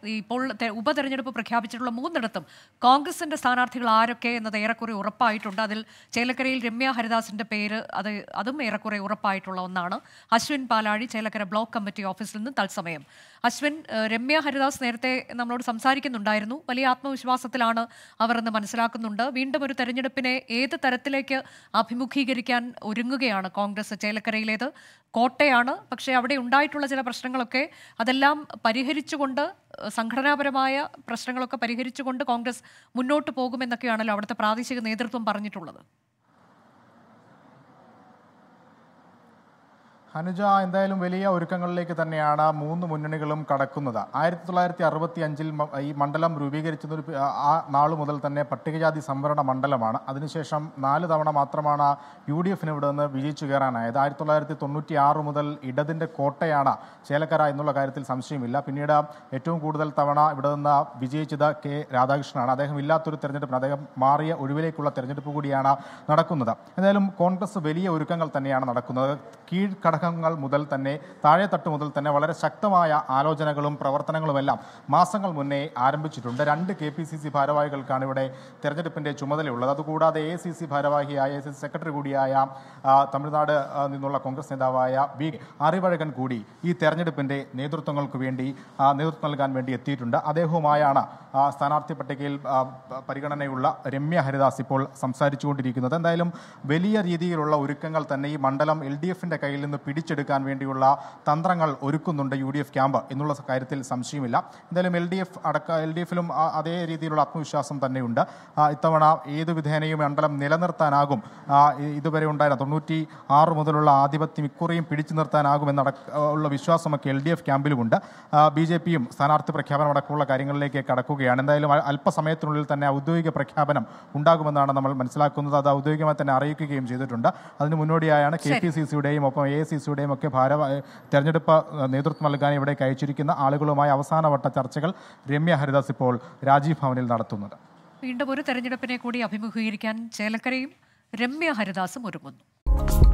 ഈ ഇപ്പോൾ തെ- ഉപതെരഞ്ഞെടുപ്പ് പ്രഖ്യാപിച്ചിട്ടുള്ള മൂന്നിടത്തും കോൺഗ്രസിന്റെ സ്ഥാനാർത്ഥികൾ ആരൊക്കെ എന്നത് ഏറെക്കുറെ ഉറപ്പായിട്ടുണ്ട് അതിൽ ചേലക്കരയിൽ രമ്യ ഹരിദാസിന്റെ പേര് അത് അതും ഏറെക്കുറെ ഉറപ്പായിട്ടുള്ള ഒന്നാണ് അശ്വിൻ പാലാഴി ചേലക്കര ബ്ലോക്ക് കമ്മിറ്റി ഓഫീസിൽ നിന്ന് തത്സമയം അശ്വിൻ ഏഹ്, രമ്യ ഹരിദാസ് നേരത്തെ നമ്മളോട് സംസാരിക്കുന്നുണ്ടായിരുന്നു വലിയ ആത്മവിശ്വാസത്തിലാണ് അവർ എന്ന് മനസ്സിലാക്കുന്നുണ്ട് വീണ്ടും ഒരു തെരഞ്ഞെടുപ്പിനെ ഏത് തരത്തിലേക്ക് അഭിമുഖീകരിക്കാൻ ഒരുങ്ങുകയാണ് കോൺഗ്രസ് ചേലക്കരയിലേത് കോട്ടയാണ് പക്ഷേ അവിടെ ഉണ്ടായിട്ടുള്ള ചില പ്രശ്നങ്ങളൊക്കെ അതെല്ലാം പരിഹരിച്ചുകൊണ്ട് ഏഹ്, സംഘടനാപരമായ പ്രശ്നങ്ങളൊക്കെ പരിഹരിച്ചുകൊണ്ട് കോൺഗ്രസ് മുന്നോട്ട് പോകുമെന്നൊക്കെയാണല്ലോ അവിടുത്തെ പ്രാദേശിക നേതൃത്വം പറഞ്ഞിട്ടുള്ളത് അനുജ എന്തായാലും വലിയ ഒരുക്കങ്ങളിലേക്ക് തന്നെയാണ് മൂന്ന് മുന്നണികളും കടക്കുന്നത് ആയിരത്തി തൊള്ളായിരത്തി അറുപത്തി അഞ്ചിൽ ഈ മണ്ഡലം രൂപീകരിച്ചത് ഒരു പ- ആ നാൾ മുതൽ തന്നെ പട്ടികജാതി സംവരണ മണ്ഡലമാണ് അതിനുശേഷം നാല് തവണ മാത്രമാണ് യു ഡി എഫിന് ഇവിടെ നിന്ന് വിജയിച്ചു കയറാനായത് ആയിരത്തി തൊള്ളായിരത്തി തൊണ്ണൂറ്റി ആറ് മുതൽ ഇടതിൻ്റെ കോട്ടയാണ് ചേലക്കര എന്നുള്ള കാര്യത്തിൽ സംശയമില്ല പിന്നീട് ഏറ്റവും കൂടുതൽ തവണ ഇവിടെ നിന്ന് വിജയിച്ചത് കെ രാധാകൃഷ്ണനാണ് അദ്ദേഹം ഇല്ലാത്തൊരു തെരഞ്ഞെടുപ്പിന് അദ്ദേഹം മാറിയ ഒഴിവിലേക്കുള്ള തെരഞ്ഞെടുപ്പ് കൂടിയാണ് നടക്കുന്നത് എന്തായാലും കോൺഗ്രസ് വലിയ ഒരുക്കങ്ങൾ തന്നെയാണ് നടക്കുന്നത് കീഴ്ഘടകങ്ങൾ മുതൽ തന്നെ താഴെത്തട്ട് മുതൽ തന്നെ വളരെ ശക്തമായ ആലോചനകളും പ്രവർത്തനങ്ങളുമെല്ലാം മാസങ്ങൾ മുന്നേ ആരംഭിച്ചിട്ടുണ്ട് രണ്ട് കെ പി സി സി ഭാരവാഹികൾക്കാണ് ഇവിടെ തെരഞ്ഞെടുപ്പിന്റെ ചുമതലയുള്ളത് അതുകൂടാതെ എ സി സി ഭാരവാഹിയായ എ സി സി സെക്രട്ടറി കൂടിയായ ആ, തമിഴ്നാട് ആ, നിന്നുള്ള കോൺഗ്രസ് നേതാവായ വി അറിവഴകൻ കൂടി ഈ തെരഞ്ഞെടുപ്പിന്റെ നേതൃത്വങ്ങൾക്ക് വേണ്ടി ആ, നേതൃത്വം നൽകാൻ വേണ്ടി എത്തിയിട്ടുണ്ട് അദ്ദേഹവുമായാണ് ആ, സ്ഥാനാർത്ഥി പട്ടികയിൽ ആ, പ- പരിഗണനയുള്ള രമ്യ ഹരിദാസ് ഇപ്പോൾ സംസാരിച്ചുകൊണ്ടിരിക്കുന്നത് എന്തായാലും വലിയ രീതിയിലുള്ള ഒരുക്കങ്ങൾ തന്നെ ഈ മണ്ഡലം എൽ ഡി എഫിന്റെ കയ്യിൽ നിന്ന് പിടിച്ചെടുക്കാൻ വേണ്ടിയുള്ള തന്ത്രങ്ങൾ ഒരുക്കുന്നുണ്ട് യു ഡി എഫ് ക്യാമ്പ് എന്നുള്ള കാര്യത്തിൽ സംശയമില്ല എന്തായാലും എൽ ഡി എഫ് അടക്ക എൽ ഡി എഫിലും അതേ രീതിയിലുള്ള ആത്മവിശ്വാസം തന്നെയുണ്ട് ആ, ഇത്തവണ ഏത് വിധേനയും മണ്ഡലം നിലനിർത്താനാകും ആ, ഇ- ഇതുവരെ ഉണ്ടായിരുന്ന തൊണ്ണൂറ്റി ആറ് മുതലുള്ള ആധിപത്യം ഇക്കുറിയും പിടിച്ചു നിർത്താനാകുമെന്നടക്ക ഉള്ള വിശ്വാസമൊക്കെ എൽ ഡി എഫ് ക്യാമ്പിലുമുണ്ട് ബി ജെ പിയും സ്ഥാനാർത്ഥി പ്രഖ്യാപനം അടക്കമുള്ള കാര്യങ്ങളിലേക്ക് കടക്കുകയാണ് എന്തായാലും അ- അല്പസമയത്തിനുള്ളിൽ തന്നെ ഔദ്യോഗിക പ്രഖ്യാപനം ഉണ്ടാകുമെന്നാണ് നമ്മൾ മനസ്സിലാക്കുന്നത് അത് ഔദ്യോഗികമായി തന്നെ അറിയിക്കുകയും ചെയ്തിട്ടുണ്ട് അതിന് മുന്നോടിയായാണ് കെ പി സി സിയുടെയും ഒപ്പം എ സി സിയുടെയും ഒക്കെ ഭാര തെരഞ്ഞെടുപ്പ് ഏഹ്, നേതൃത്വം നൽകാൻ ഇവിടേക്ക് അയച്ചിരിക്കുന്ന ആളുകളുമായി അവസാനവട്ട ചർച്ചകൾ രമ്യ ഹരിദാസ് ഇപ്പോൾ രാജീവ് ഭവനിൽ നടത്തുന്നത് വീണ്ടും ഒരു തെരഞ്ഞെടുപ്പിനെ കൂടി അഭിമുഖീകരിക്കാൻ ചേലക്കരയും രമ്യ ഹരിദാസും ഒരുങ്ങുന്നു